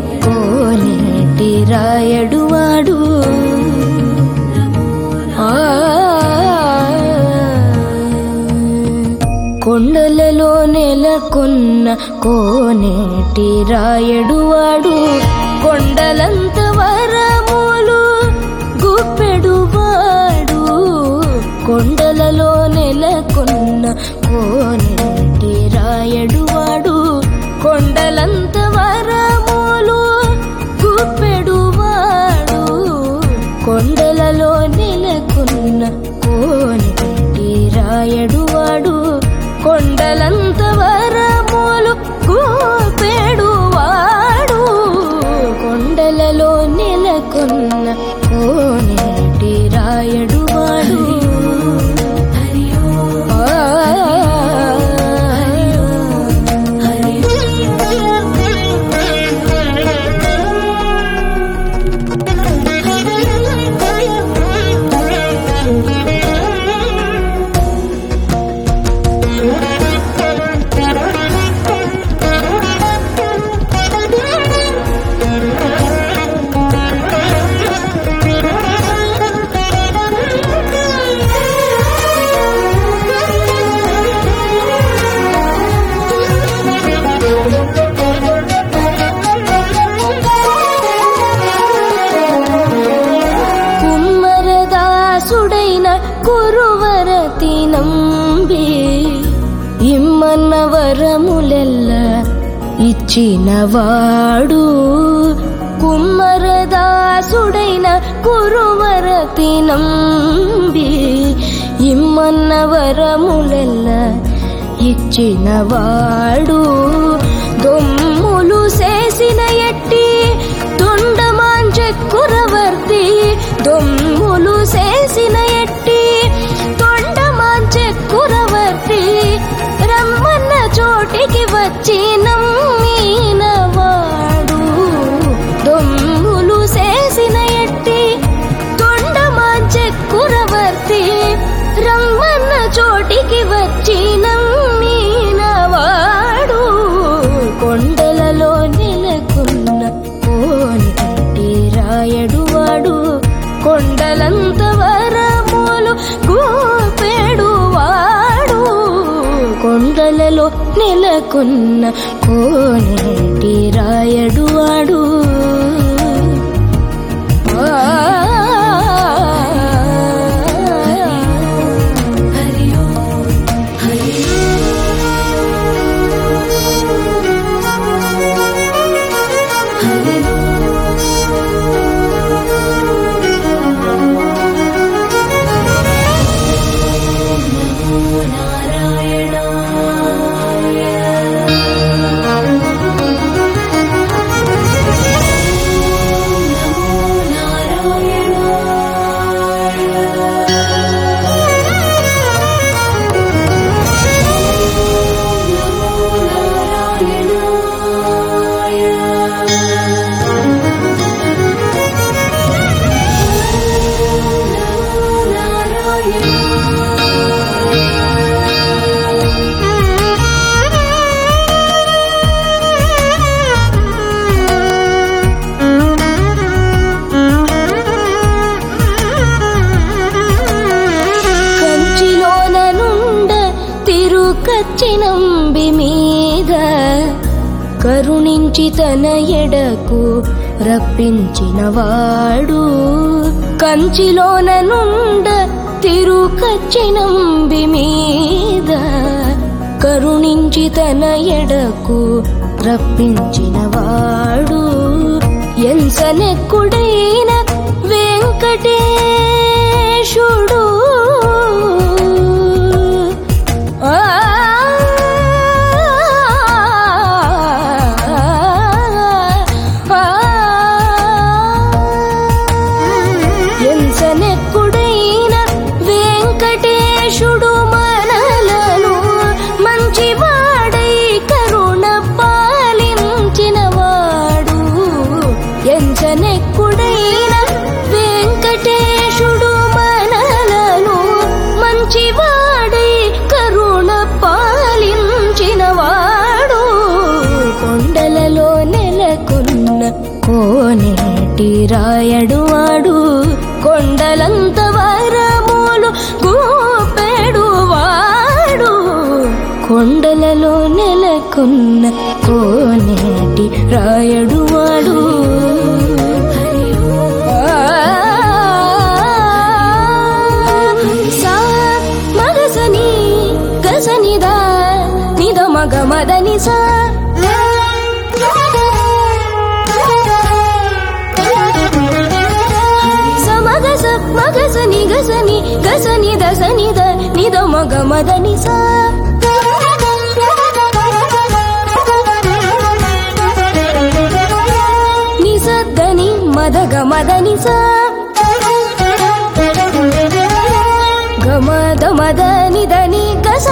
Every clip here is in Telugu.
కోనేటి రాయడువాడు ఆ కొండలలో నెలకొన్న కోనేటి రాయడువాడు కొండలంత వరములు గుప్పెడువాడు కొండలలో నెలకొన్న కోనేటి రాయడువాడు కొండలంత వరములు గుప్పెడువాడు కొండలలో నెలకొన్న కోనేటి రాయడువాడు కొండలంత వరములు గోపెడువాడు కొండలలో నెలకొన్న కోనేటి రాయడువాడు ఆ, కుమ్మరదాసుడైన కురువరతి నంబి ఇమ్మన్న వరములెల్ల ఇచ్చినవాడు కుమ్మరదాసుడైన కురువరతి నంబి ఇమ్మన్న వరములెల్ల ఇచ్చినవాడు దొమ్ములు చేసిన ఎట్టి తొండమాంచెక్కురవర్తి దొమ్ములు చేసిన ఎట్టి తొండమాంచెక్కురవర్తి రమ్మన్న చోటికి వచ్చి నమ్మినవాడు దొమ్ములు చేసిన ఎట్టి తొండమాంచెక్కురవర్తి రమ్మన్న చోటికి వచ్చి నమ్మినవాడు కొండలలో నెలకొన్న కోనికంటి రాయడువాడు కొండలంత వరములు గోపెడువాడు కొండలలో నెలకొన్న కోనేటి రాయడువాడు ఆ కంచిలోన నుండ తిరుకచ్చినంబి మీద కరుణించి తన ఎడకు రప్పించినవాడు కంచిలోన నుండ తిరుకచ్చినంబి మీద కరుణించి తన ఎడకు రప్పించినవాడు ఎంసనెక్కుడైన వెంకటేశుడు ఆ ఎంసనెక్కుడైన వెంకటేశుడు మనలను మంచివాడై కరుణ పాలించినవాడు ఎంచనెక్కుడైన వెంకటేశుడు మనలను నిద నిద మగ మద నిస సమగ స మగ స ని గ స ని గ స ని ద స ని ద ని ద మగ మద నిస నిసద్దని మదగ మద నిస గమద మద నిదని గస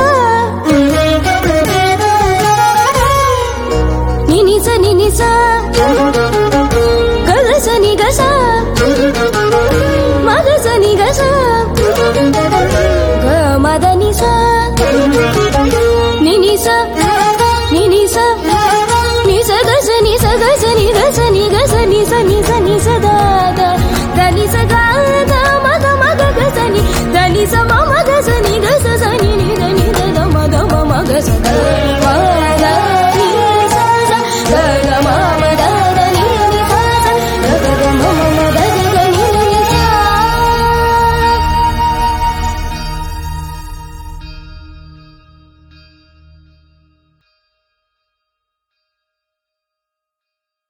నినిస నినిస గగస నిగస మగస నిగస గమద నిస నినిస నినిస నిస గస నిస గస నిగస నిగస నిస నిస